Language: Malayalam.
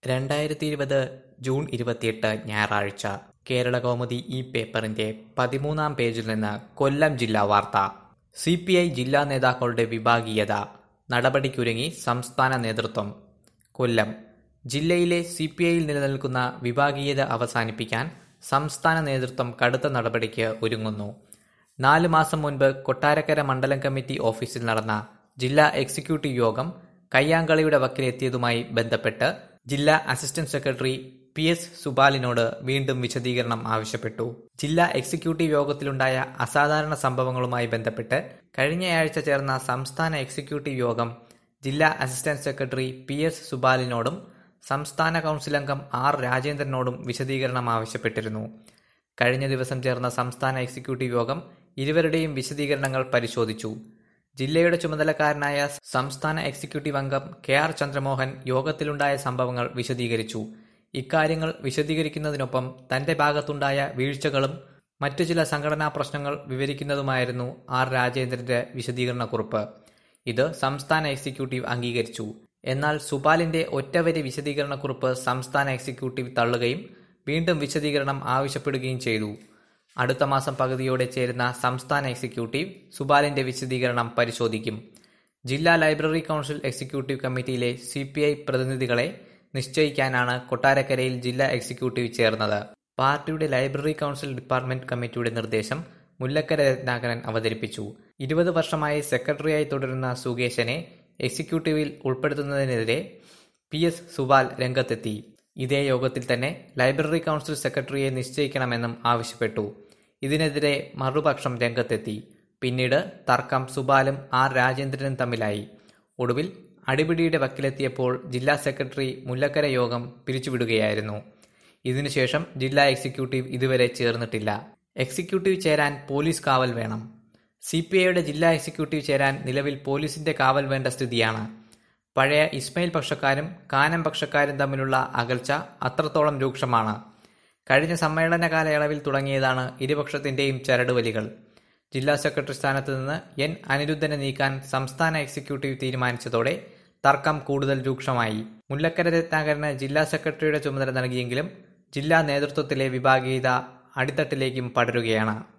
രണ്ടായിരത്തി ഇരുപത് ജൂൺ ഇരുപത്തിയെട്ട് ഞായറാഴ്ച കേരളകൗമുദി ഈ പേപ്പറിന്റെ പതിമൂന്നാം പേജിൽ നിന്ന് കൊല്ലം ജില്ലാ വാർത്ത സി പി ഐ ജില്ലാ നേതാക്കളുടെ വിഭാഗീയത നടപടിക്കുരുങ്ങി സംസ്ഥാന നേതൃത്വം കൊല്ലം ജില്ലയിലെ സി പി ഐയിൽ നിലനിൽക്കുന്ന വിഭാഗീയത അവസാനിപ്പിക്കാൻ സംസ്ഥാന നേതൃത്വം കടുത്ത നടപടിക്ക് ഒരുങ്ങുന്നു നാല് മാസം മുൻപ് കൊട്ടാരക്കര മണ്ഡലം കമ്മിറ്റി ഓഫീസിൽ നടന്ന ജില്ലാ എക്സിക്യൂട്ടീവ് യോഗം കയ്യാങ്കളിയുടെ വക്കിലെത്തിയതുമായി ബന്ധപ്പെട്ട് ജില്ലാ അസിസ്റ്റന്റ് സെക്രട്ടറി പി എസ് സുബാലിനോട് വീണ്ടും വിശദീകരണം ആവശ്യപ്പെട്ടു ജില്ലാ എക്സിക്യൂട്ടീവ് യോഗത്തിലുണ്ടായ അസാധാരണ സംഭവങ്ങളുമായി ബന്ധപ്പെട്ട് കഴിഞ്ഞയാഴ്ച ചേർന്ന സംസ്ഥാന എക്സിക്യൂട്ടീവ് യോഗം ജില്ലാ അസിസ്റ്റന്റ് സെക്രട്ടറി പി എസ് സുബാലിനോടും സംസ്ഥാന കൗൺസിൽ അംഗം ആർ രാജേന്ദ്രനോടും വിശദീകരണം ആവശ്യപ്പെട്ടിരുന്നു കഴിഞ്ഞ ദിവസം ചേർന്ന സംസ്ഥാന എക്സിക്യൂട്ടീവ് യോഗം ഇരുവരുടെയും വിശദീകരണങ്ങൾ പരിശോധിച്ചു ജില്ലയുടെ ചുമതലക്കാരനായ സംസ്ഥാന എക്സിക്യൂട്ടീവ് അംഗം കെ ആർ ചന്ദ്രമോഹൻ യോഗത്തിലുണ്ടായ സംഭവങ്ങൾ വിശദീകരിച്ചു ഇക്കാര്യങ്ങൾ വിശദീകരിക്കുന്നതിനൊപ്പം തന്റെ ഭാഗത്തുണ്ടായ വീഴ്ചകളും മറ്റു ചില സംഘടനാ പ്രശ്നങ്ങൾ വിവരിക്കുന്നതുമായിരുന്നു ആർ രാജേന്ദ്രന്റെ വിശദീകരണക്കുറിപ്പ് ഇത് സംസ്ഥാന എക്സിക്യൂട്ടീവ് അംഗീകരിച്ചു എന്നാൽ സുപാലിന്റെ ഒറ്റവരി വിശദീകരണക്കുറിപ്പ് സംസ്ഥാന എക്സിക്യൂട്ടീവ് തള്ളുകയും വീണ്ടും വിശദീകരണം ആവശ്യപ്പെടുകയും ചെയ്തു അടുത്ത മാസം പകുതിയോടെ ചേരുന്ന സംസ്ഥാന എക്സിക്യൂട്ടീവ് സുബാലിന്റെ വിശദീകരണം പരിശോധിക്കും ജില്ലാ ലൈബ്രറി കൗൺസിൽ എക്സിക്യൂട്ടീവ് കമ്മിറ്റിയിലെ സി പി ഐ പ്രതിനിധികളെ നിശ്ചയിക്കാനാണ് കൊട്ടാരക്കരയിൽ ജില്ലാ എക്സിക്യൂട്ടീവ് ചേർന്നത് പാർട്ടിയുടെ ലൈബ്രറി കൗൺസിൽ ഡിപ്പാർട്ട്മെന്റ് കമ്മിറ്റിയുടെ നിർദ്ദേശം മുല്ലക്കര രത്നാകരൻ അവതരിപ്പിച്ചു ഇരുപത് വർഷമായി സെക്രട്ടറിയായി തുടരുന്ന സുകേശനെ എക്സിക്യൂട്ടീവിൽ ഉൾപ്പെടുത്തുന്നതിനെതിരെ പി എസ് സുബാൽ രംഗത്തെത്തി ഇതേ യോഗത്തിൽ തന്നെ ലൈബ്രറി കൗൺസിൽ സെക്രട്ടറിയെ നിശ്ചയിക്കണമെന്നും ആവശ്യപ്പെട്ടു ഇതിനെതിരെ മറുപക്ഷം രംഗത്തെത്തി പിന്നീട് തർക്കം സുബാലും ആർ രാജേന്ദ്രനും തമ്മിലായി ഒടുവിൽ അടിപിടിയുടെ വക്കിലെത്തിയപ്പോൾ ജില്ലാ സെക്രട്ടറി മുല്ലക്കര യോഗം പിരിച്ചുവിടുകയായിരുന്നു ഇതിനുശേഷം ജില്ലാ എക്സിക്യൂട്ടീവ് ഇതുവരെ ചേർന്നിട്ടില്ല എക്സിക്യൂട്ടീവ് ചേരാൻ പോലീസ് കാവൽ വേണം സി പി ഐയുടെ ജില്ലാ എക്സിക്യൂട്ടീവ് ചേരാൻ നിലവിൽ പോലീസിന്റെ കാവൽ വേണ്ട സ്ഥിതിയാണ് പഴയ ഇസ്മയിൽ പക്ഷക്കാരും കാനം പക്ഷക്കാരും തമ്മിലുള്ള അകൽച്ച അത്രത്തോളം രൂക്ഷമാണ് കഴിഞ്ഞ സമ്മേളന കാലയളവിൽ തുടങ്ങിയതാണ് ഇരുപക്ഷത്തിന്റെയും ചരടുവലികൾ ജില്ലാ സെക്രട്ടറി സ്ഥാനത്ത് നിന്ന് എൻ അനിരുദ്ധനെ നീക്കാൻ സംസ്ഥാന എക്സിക്യൂട്ടീവ് തീരുമാനിച്ചതോടെ തർക്കം കൂടുതൽ രൂക്ഷമായി മുല്ലക്കര രത്നാകരന് ജില്ലാ സെക്രട്ടറിയുടെ ചുമതല നൽകിയെങ്കിലും ജില്ലാ നേതൃത്വത്തിലെ വിഭാഗീയത അടിത്തട്ടിലേക്കും പടരുകയാണ്